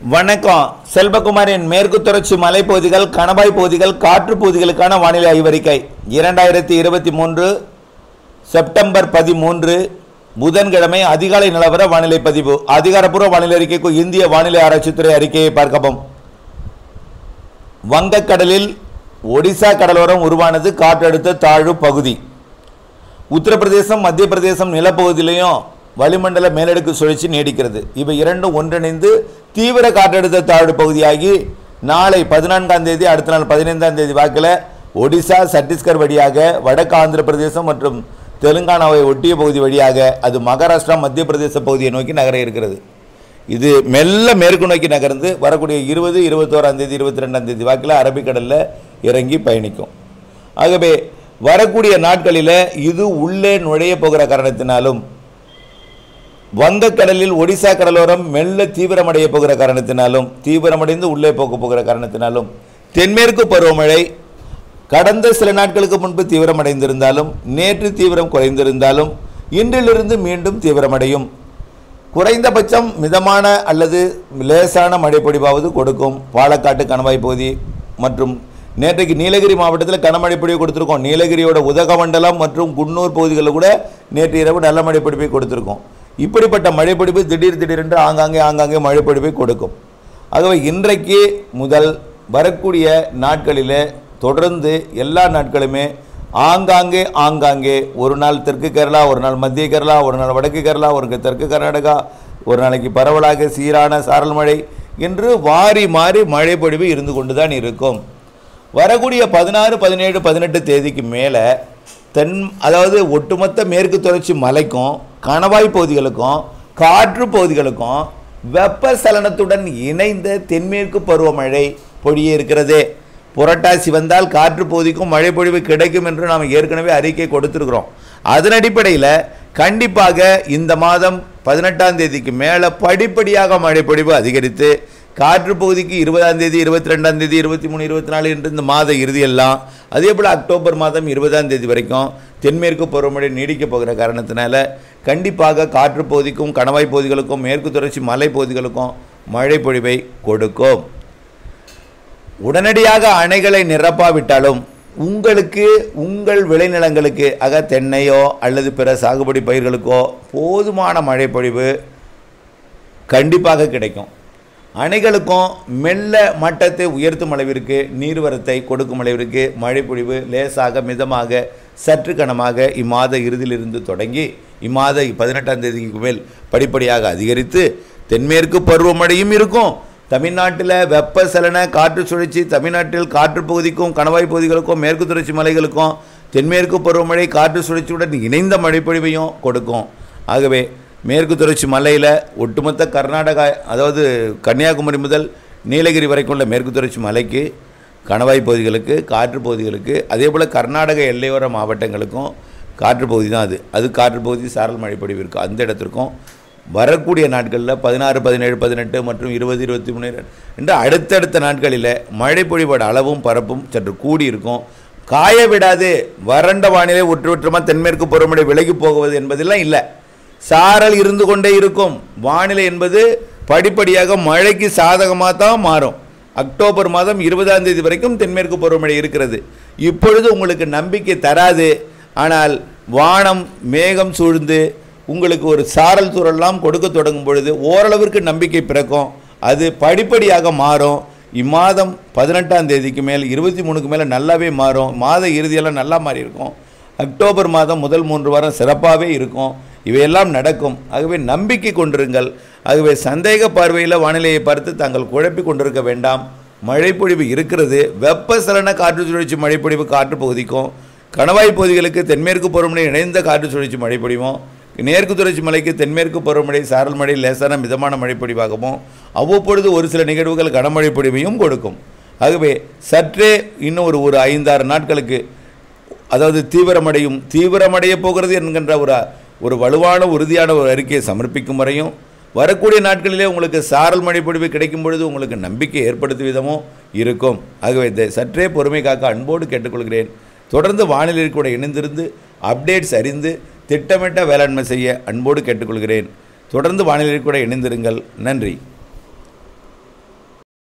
வணக்கம் செல்வகுமாரின் மேற்கு தொடர்ச்சி மலைப்பகுதிகள் கணவாய் பகுதிகள் காற்று பகுதிகளுக்கான வானிலை ஆய்வறிக்கை இரண்டாயிரத்தி இருபத்தி மூன்று செப்டம்பர் பதிமூன்று புதன்கிழமை அதிகாலை நிலவர வானிலை பதிவு அதிகாரப்பூர்வ வானிலை அறிக்கைக்கு இந்திய வானிலை ஆராய்ச்சித்துறை அறிக்கையை பார்க்கவும் வங்கக்கடலில் ஒடிசா கடலோரம் உருவானது காற்றழுத்த தாழ்வு பகுதி உத்தரப்பிரதேசம் மத்திய பிரதேசம் நிலப்பகுதியிலையும் வளிமண்டல மேலடுக்கு சுழற்சி நீடிக்கிறது இவை இரண்டும் ஒன்றிணைந்து தீவிர காற்றழுத்த தாழ்வு பகுதியாகி நாளை பதினான்காம் தேதி அடுத்த நாள் பதினைந்தாம் தேதி வாக்கில் ஒடிசா சத்தீஸ்கர் வழியாக வடக்கு ஆந்திர பிரதேசம் மற்றும் தெலுங்கானாவை ஒட்டிய பகுதி வழியாக அது மகாராஷ்டிரா மத்திய பிரதேச பகுதியை நோக்கி நகர இருக்கிறது இது மெல்ல மேற்கு நோக்கி நகர்ந்து வரக்கூடிய இருபது இருபத்தோராம் தேதி இருபத்தி ரெண்டாம் தேதி வாக்கில் அரபிக்கடலில் இறங்கி பயணிக்கும் ஆகவே வரக்கூடிய நாட்களில் இது உள்ளே நுழைய போகிற காரணத்தினாலும் வங்கக்கடலில் ஒடிசா கடலோரம் மெல்ல தீவிரமடைய போகிற காரணத்தினாலும் தீவிரமடைந்து உள்ளே போக போகிற காரணத்தினாலும் தென்மேற்கு பருவமழை கடந்த சில நாட்களுக்கு முன்பு தீவிரமடைந்திருந்தாலும் நேற்று தீவிரம் குறைந்திருந்தாலும் இன்றிலிருந்து மீண்டும் தீவிரமடையும் குறைந்தபட்சம் மிதமான அல்லது லேசான மழை பொழிவாவது கொடுக்கும் பாலக்காட்டு கணவாய் பகுதி மற்றும் நேற்றைக்கு நீலகிரி மாவட்டத்தில் கனமழை பொழிவு கொடுத்துருக்கோம் நீலகிரியோட உதகமண்டலம் மற்றும் குன்னூர் பகுதிகளில் கூட நேற்று இரவு நல்ல மழை பொழிவை கொடுத்துருக்கோம் இப்படிப்பட்ட மழைப்பொழிவு திடீர் திடீரென்று ஆங்காங்கே ஆங்காங்கே மழைப்பொழிவை கொடுக்கும் ஆகவே இன்றைக்கு முதல் வரக்கூடிய நாட்களில் தொடர்ந்து எல்லா நாட்களுமே ஆங்காங்கே ஆங்காங்கே ஒரு நாள் தெற்கு கேரளா ஒரு நாள் மத்திய கேரளா ஒரு நாள் வடக்கு கேரளா ஒரு நாள் தெற்கு கர்நாடகா ஒரு நாளைக்கு பரவலாக சீரான சாரல் மழை என்று வாரி மாறி மழை பொழிவு இருந்து கொண்டு தான் இருக்கும் வரக்கூடிய பதினாறு பதினேழு பதினெட்டு தேதிக்கு மேலே தென் அதாவது ஒட்டுமொத்த மேற்கு தொடர்ச்சி மலைக்கும் கணவாய் பகுதிகளுக்கும் காற்று பகுதிகளுக்கும் வெப்பசலனத்துடன் இணைந்த தென்மேற்கு பருவமழை பொழிய இருக்கிறது புரட்டாசி வந்தால் காற்று பகுதிக்கும் மழை பொழிவு கிடைக்கும் என்று நாம் ஏற்கனவே அறிக்கை கொடுத்துருக்குறோம் அதன் அடிப்படையில் கண்டிப்பாக இந்த மாதம் பதினெட்டாம் தேதிக்கு மேலே படிப்படியாக மழை பொழிவு அதிகரித்து காற்று பகுதிக்கு இருபதாம் தேதி இருபத்தி ரெண்டாம் தேதி இருபத்தி மூணு இருபத்தி நாலு என்று இந்த மாத இறுதியெல்லாம் அதே போல் அக்டோபர் மாதம் இருபதாம் தேதி வரைக்கும் தென்மேற்கு பருவமழை நீடிக்கப் போகிற காரணத்தினால கண்டிப்பாக காற்று பகுதிக்கும் கணவாய் பகுதிகளுக்கும் மேற்கு தொடர்ச்சி மலை பகுதிகளுக்கும் மழை பொழிவை கொடுக்கும் உடனடியாக அணைகளை நிரப்பாவிட்டாலும் உங்களுக்கு உங்கள் விளைநிலங்களுக்கு ஆக தென்னையோ அல்லது பிற சாகுபடி பயிர்களுக்கோ போதுமான மழை பொழிவு கண்டிப்பாக கிடைக்கும் அணைகளுக்கும் மெல்ல மட்டத்தை உயர்த்தும் அளவிற்கு நீர்வரத்தை கொடுக்கும் அளவிற்கு மழைப்பொழிவு லேசாக மிதமாக சற்று கனமாக இம்மாத இறுதியிலிருந்து தொடங்கி இம்மாத பதினெட்டாம் தேதிக்கு மேல் படிப்படியாக அதிகரித்து தென்மேற்கு பருவமழையும் இருக்கும் தமிழ்நாட்டில் வெப்பசலன காற்று சுழற்சி தமிழ்நாட்டில் காற்று பகுதிக்கும் கணவாய் பகுதிகளுக்கும் மேற்கு தொடர்ச்சி மலைகளுக்கும் தென்மேற்கு பருவமழை காற்று சுழற்சியுடன் இணைந்த மழைப்பொழிவையும் கொடுக்கும் ஆகவே மேற்கு தொடர்ச்சி மலையில் ஒட்டுமொத்த கர்நாடகா அதாவது கன்னியாகுமரி முதல் நீலகிரி வரைக்கும் உள்ள மேற்கு தொடர்ச்சி மலைக்கு கணவாய் பகுதிகளுக்கு காற்று பகுதிகளுக்கு அதே போல் கர்நாடக எல்லையோர மாவட்டங்களுக்கும் காற்று பகுதி தான் அது அது காற்று பகுதி சாரல் மழை பொழிவு இருக்கும் அந்த இடத்திற்கும் வரக்கூடிய நாட்களில் பதினாறு பதினேழு பதினெட்டு மற்றும் இருபது இருபத்தி மூணு என்று அடுத்தடுத்த நாட்களில் மழை பொழிவோட அளவும் பரப்பும் சற்று கூடி இருக்கும் காய விடாது வறண்ட வானிலை ஒற்றுவற்றமாக தென்மேற்கு பருவமழை விலகி போகுவது என்பதெல்லாம் இல்லை சாரல் இருந்து கொண்டே இருக்கும் வானிலை என்பது படிப்படியாக மழைக்கு சாதகமாக தான் மாறும் அக்டோபர் மாதம் இருபதாம் தேதி வரைக்கும் தென்மேற்கு பருவமழை இருக்கிறது இப்பொழுது உங்களுக்கு நம்பிக்கை தராது ஆனால் வானம் மேகம் சூழ்ந்து உங்களுக்கு ஒரு சாரல் தூரெல்லாம் கொடுக்க தொடங்கும் பொழுது ஓரளவிற்கு நம்பிக்கை பிறக்கும் அது படிப்படியாக மாறும் இம்மாதம் பதினெட்டாம் தேதிக்கு மேல் இருபத்தி மூணுக்கு மேலே நல்லாவே மாறும் மாத இறுதியெல்லாம் நல்லா மாறி இருக்கும் அக்டோபர் மாதம் முதல் மூன்று வாரம் சிறப்பாகவே இருக்கும் இவையெல்லாம் நடக்கும் ஆகவே நம்பிக்கை கொண்டிருங்கள் ஆகவே சந்தேக பார்வையில் வானிலையை பார்த்து தாங்கள் குழப்பி கொண்டிருக்க வேண்டாம் மழைப்பொழிவு இருக்கிறது வெப்பசலன காற்று சுழற்சி மழைப்பொழிவு காற்று பகுதிக்கும் கணவாய் பகுதிகளுக்கு தென்மேற்கு பருவமழை இணைந்த காற்று சுழற்சி மழைப்பொழிவும் மேற்கு தொடர்ச்சி மலைக்கு தென்மேற்கு பருவமழை சாரல் மழை லேசான மிதமான மழைப்பொழிவாகவும் அவ்வப்பொழுது ஒரு சில நிகழ்வுகள் கனமழை பொழிவையும் கொடுக்கும் ஆகவே சற்றே இன்னும் ஒரு ஒரு ஐந்தாறு நாட்களுக்கு அதாவது தீவிரமடையும் தீவிரமடைய போகிறது என்கின்ற ஒரு ஒரு வலுவான உறுதியான ஒரு அறிக்கையை சமர்ப்பிக்கும் வரையும் வரக்கூடிய நாட்களிலே உங்களுக்கு சாரல் மழை பொழிவு கிடைக்கும் பொழுது உங்களுக்கு நம்பிக்கை ஏற்படுத்தும் விதமும் இருக்கும் ஆகவே இதை சற்றே பொறுமை காக்க அன்போடு கேட்டுக்கொள்கிறேன் தொடர்ந்து வானிலை கூட இணைந்திருந்து அப்டேட்ஸ் அறிந்து திட்டமிட்ட வேளாண்மை செய்ய அன்போடு கேட்டுக்கொள்கிறேன் தொடர்ந்து வானிலை கூட இணைந்திருங்கள் நன்றி